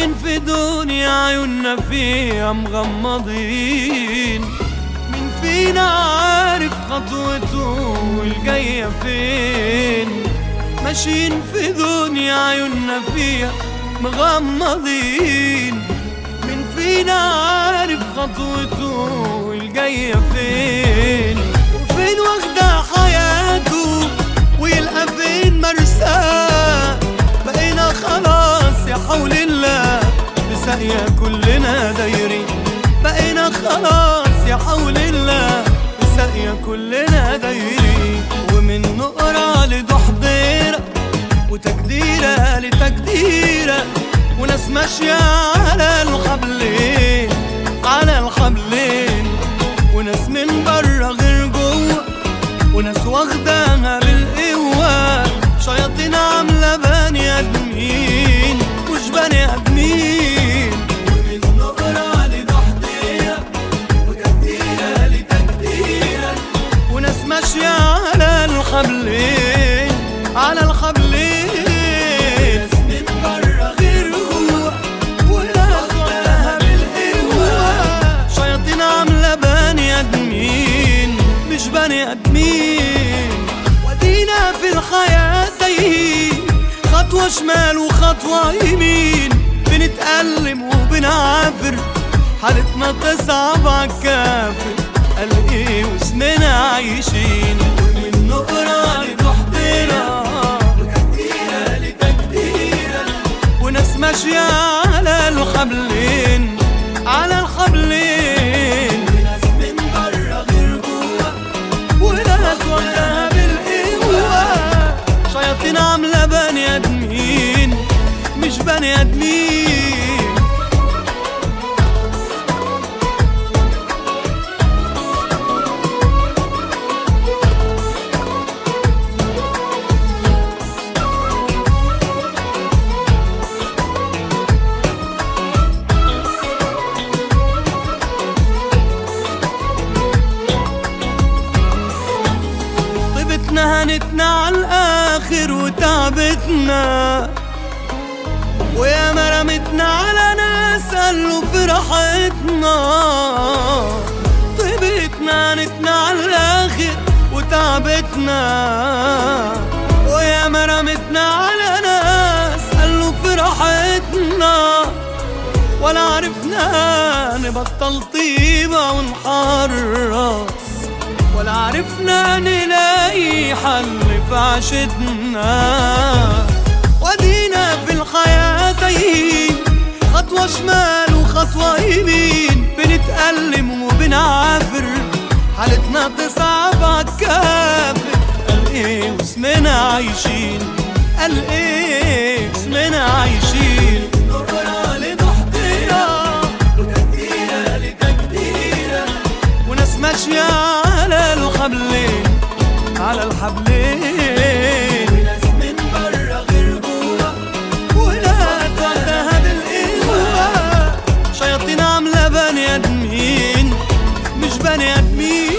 ماشيين في دنيا عيوننا فيها مغمضين مين فينا عارف خطوته الجاية فين ماشيين في دنيا عيوننا فيها مغمضين مين فينا عارف خطوته الجاية فين وفين واخدة حياته ويلقى فين مرساه بقينا خلاص يا حول الله في ساقية كلنا دايرين بقينا خلاص يا حول الله في ساقية كلنا دايرين ومن نقرة لضحضيرة وتقديرة لتقديرة وناس ماشية على الحبلين على الحبلين وناس من برا غير جوه وناس واخداها بالقوة شياطين عاملة بني آدمين مش بني آدمين ومن نقرة لضحضيرة وتقديرة لتقديرة وناس ماشية على الحبلين على الحبلين ناس من برا غير جوه وناس واخداها بالقوة شياطين عاملة بني آدمين مش بني آدمين ودينا في الحياة تايهين خطوة شمال وخطوة يمين بنتألم وبنعافر حالتنا تصعب عالكافر قال ايه وسننا عايشين ومن نقرة لتحضيرة وتقديرة لتقديرة وناس ماشية على الحبلين على الحبلين وناس من برا غير جوا وناس واخداها بالقوة شياطين عاملة بني آدمين مش بني آدمين طيبتنا هنتنا على الاخر وتعبتنا ويا ما رمتنا على ناس قالوا في راحتنا طيبتنا هنتنا على الاخر وتعبتنا ويا ما رمتنا على ناس قالوا في راحتنا ولا عرفنا نبطل طيبة ونحرص ولا عرفنا نلاقي حل في عشتنا ودينا في الحياة تايهين خطوة شمال وخطوة يمين بنتألم وبنعافر حالتنا تصعب عالكافر قال ايه واسمنا عايشين قال ايه اسمنا عايشين نقرا لنحضيرة وتقديرة لتقديرة وناس ماشية على الحبلين على الحبلين وناس من برا غير جوا وناس واخداها بالقوة شياطين عاملة بني آدمين مش بني آدمين